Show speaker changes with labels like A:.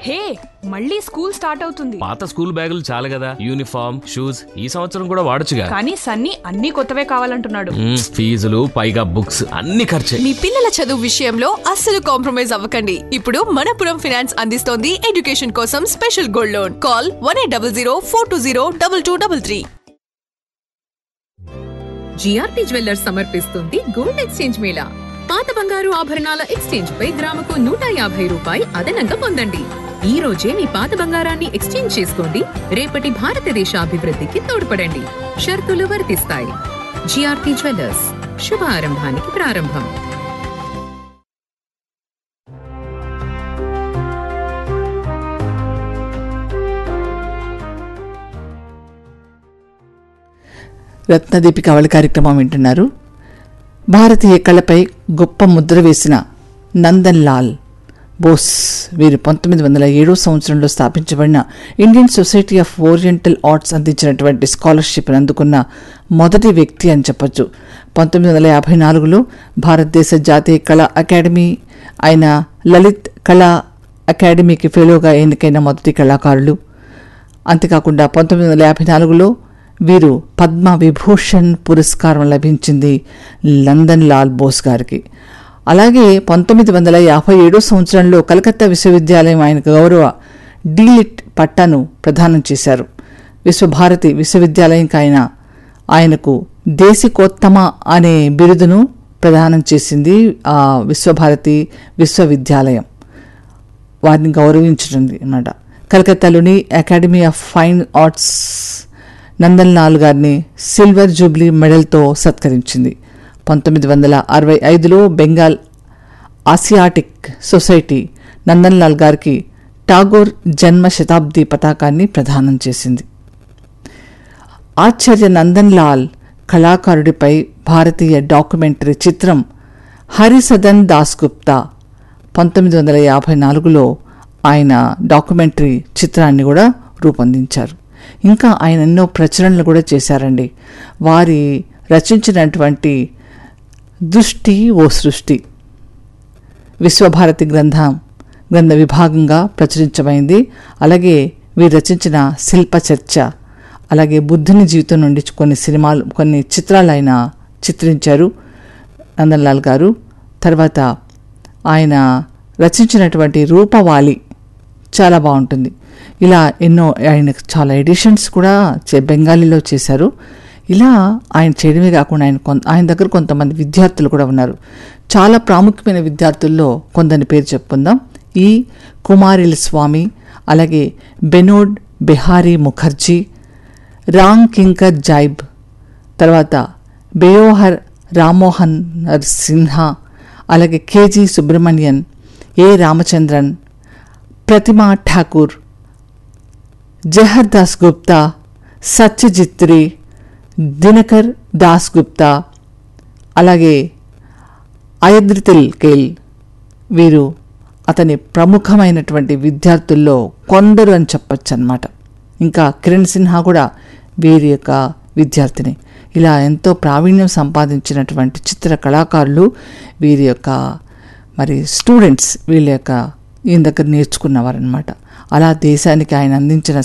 A: హే మళ్ళీ school start అవుతుంది
B: పాత స్కూల్ బ్యాగులు చాలు కదా యూనిఫామ్ షూస్ ఈ సంవత్సరం కూడా వాడొచ్చుగా
A: కానీ సన్నీ అన్ని కొత్తవే కావాలంటున్నాడు
B: మ్మ్, ఫీజులు పైగా బుక్స్ అన్ని ఖర్చే
C: మీ పిల్లల చదువు విషయంలో అస్సలు కాంప్రమైజ్ అవ్వకండి ఇప్పుడు మనపురం ఫైనాన్స్ అందిస్తోంది ఎడ్యుకేషన్ కోసం special gold loan call one eight double zero four two zero double two double three
D: GRP jewellers సమర్పిస్తుంది గోల్డ్ ఎక్స్చేంజ్ మేళా పాత బంగారు ఆభరణాల ఎక్స్చేంజ్ పై గ్రాముకు నూట యాభై రూపాయి అదనంగా పొందండి ఈ రోజే మీ పాత బంగారాన్ని ఎక్స్చేంజ్ చేసుకోండి రేపటి భారతదేశ అభివృద్ధికి తోడ్పడండి షరతులు వర్తిస్తాయి జిఆర్పి జ్యువెల్లర్స్ శుభ ఆరంభానికి ప్రారంభం
E: రత్నదీపిక అవళి కార్యక్రమం వింటున్నారు భారతీయ కళపై గొప్ప ముద్ర వేసిన నందన్ లాల్ బోస్ వీరు పంతొమ్మిది వందల ఏడో సంవత్సరంలో స్థాపించబడిన Indian society of oriental arts అందించినటువంటి స్కాలర్షిప్ను అందుకున్న మొదటి వ్యక్తి అని చెప్పొచ్చు పంతొమ్మిది వందల యాభై నాలుగులో భారతదేశ జాతీయ కళా అకాడమీ అయిన లలిత్ కళా అకాడమీకి ఫెలోగా ఎన్నికైన మొదటి కళాకారులు అంతేకాకుండా పంతొమ్మిది వందల యాభై నాలుగులో వీరు పద్మ విభూషణ్ పురస్కారం లభించింది లందన్ లాల్ బోస్ గారికి అలాగే పంతొమ్మిది వందల యాభై ఏడో సంవత్సరంలో కలకత్తా విశ్వవిద్యాలయం ఆయనకు గౌరవ డీలిట్ పట్టాను ప్రదానం చేశారు విశ్వభారతి విశ్వవిద్యాలయంకి ఆయన ఆయనకు దేశికోత్తమ అనే బిరుదును ప్రదానం చేసింది ఆ విశ్వభారతి విశ్వవిద్యాలయం వారిని గౌరవించడం అన్నమాట కలకత్తాలోని academy of fine arts Nandan Lal గారిని సిల్వర్ జూబ్లీ మెడల్తో సత్కరించింది పంతొమ్మిది వందల అరవై ఐదులో బెంగాల్ ఆసియాటిక్ సొసైటీ నందన్ లాల్ గారికి టాగోర్ జన్మ శతాబ్ది పతాకాన్ని ప్రదానం చేసింది ఆచార్య నందన్ లాల్ కళాకారుడిపై భారతీయ డాక్యుమెంటరీ చిత్రం హరిసదన్ దాస్గుప్తా పంతొమ్మిది వందల యాభై నాలుగులో ఆయన డాక్యుమెంటరీ చిత్రాన్ని కూడా రూపొందించారు ఇంకా ఆయన ఎన్నో ప్రచురణలు కూడా చేశారండి వారి రచించినటువంటి దృష్టి ఓ సృష్టి విశ్వభారతి గ్రంథం గ్రంథ విభాగంగా ప్రచురించబడింది అలాగే వీరు రచించిన శిల్ప చర్చ అలాగే బుద్ధుని జీవితం నుండి కొన్ని సినిమాలు కొన్ని చిత్రాలు ఆయన చిత్రించారు నందన్లాల్ గారు తర్వాత ఆయన రచించినటువంటి రూపవాలి చాలా బాగుంటుంది ఇలా ఎన్నో ఆయన చాలా ఎడిషన్స్ కూడా చే- బెంగాలీలో చేశారు ఇలా ఆయన చేయడమే కాకుండా ఆయన కొంత ఆయన దగ్గర కొంతమంది విద్యార్థులు కూడా ఉన్నారు చాలా ప్రాముఖ్యమైన విద్యార్థుల్లో కొందరి పేరు చెప్పుకుందాం ఈ కుమారిల స్వామి అలాగే బెనోడ్ బెహారీ ముఖర్జీ రాంగ్ కింకర్ జైబ్ తర్వాత బెయోహర్ రామ్మోహన్ హర్ సిన్హా అలాగే కేజీ సుబ్రహ్మణ్యన్ ఏ రామచంద్రన్ ప్రతిమా ఠాకూర్ జహర్ దాస్ గుప్తా సత్యజిత్రి దినకర్ దాస్ గుప్తా అలాగే అయద్రితిల్ కేల్ వీరు అతని ప్రముఖమైనటువంటి విద్యార్థుల్లో కొందరు అని చెప్పొచ్చు అనమాట ఇంకా కిరణ్ సిన్హా కూడా వీరి యొక్క విద్యార్థిని ఇలా ఎంతో ప్రావీణ్యం సంపాదించినటువంటి చిత్ర కళాకారులు వీరి యొక్క మరి స్టూడెంట్స్ వీళ్ళ యొక్క ఈయన దగ్గర నేర్చుకున్నవారనమాట అలా దేశానికి ఆయన అందించిన